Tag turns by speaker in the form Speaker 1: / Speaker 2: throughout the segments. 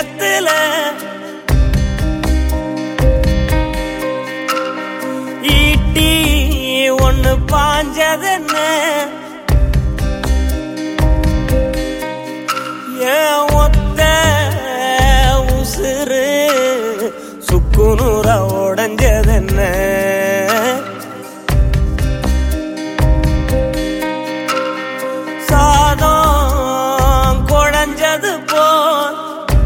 Speaker 1: இதயத்துல ஈட்டி ஒண்ணு பாஞ்சதென்ன ஏன் ஒத்த உசுறு சுக்குநூற உடஞ்சதென்ன சாதம் குழஞ்சது போல்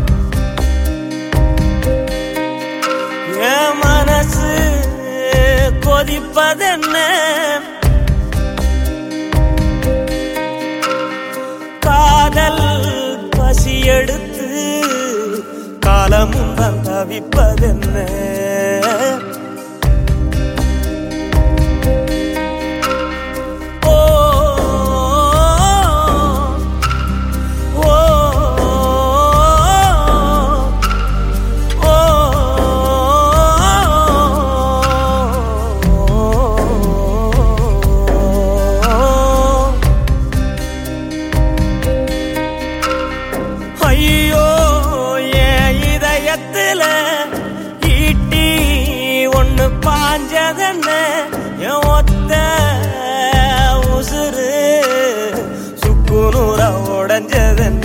Speaker 1: என் மனசு கொதிப்பதென்ன காதல் பசி எடுத்து காலமும் தான் தவிப்பதென்ன ஓ ஓ ஐயோ என் இதயத்துல ஈட்டி ஒண்ணு பாஞ்சதென்ன என் ஒத்த உசுறு சுக்குநூற உடஞ்சதென்ன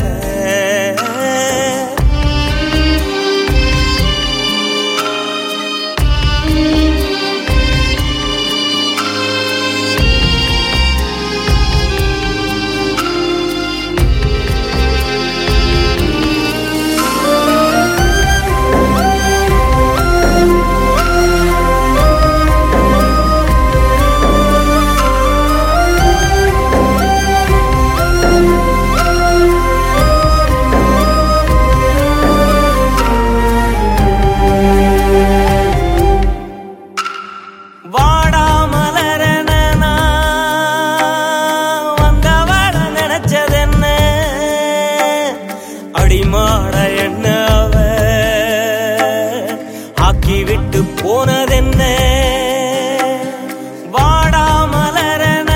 Speaker 1: வாடாமலரன வந்தவள நினைச்சதென்ன அடிமாட என்ன அவ ஆக்கி விட்டு போனதென்ன வாடாமலரன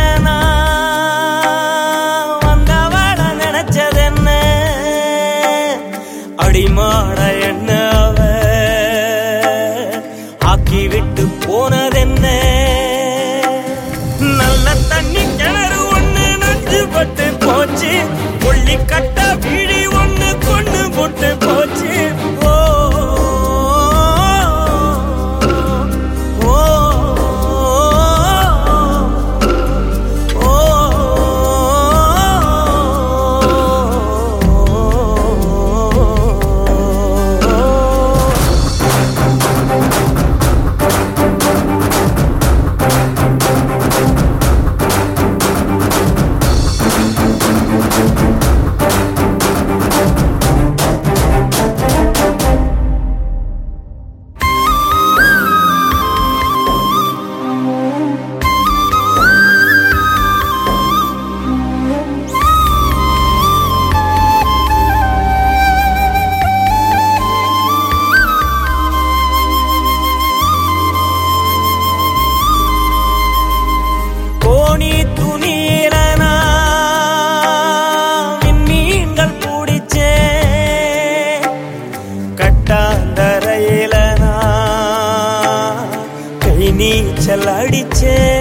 Speaker 1: வந்தவள நினைச்சதென்ன அடிமாட என்ன அவ ஆக்கி விட்டு போனதென்ன நல்ல தண்ணி கிணறு ஒண்ணு நஞ்சு பட்டு போச்சு புள்ளி கட்ட வீடி ஒண்ணு கொண்டு போட்டு போச்சு ஓ ஓ ஓ கோணி துணியில நான் மீன்கள் பிடிச்சே கட்டாந்தரையில நான் கை நீச்சல் அடிச்சே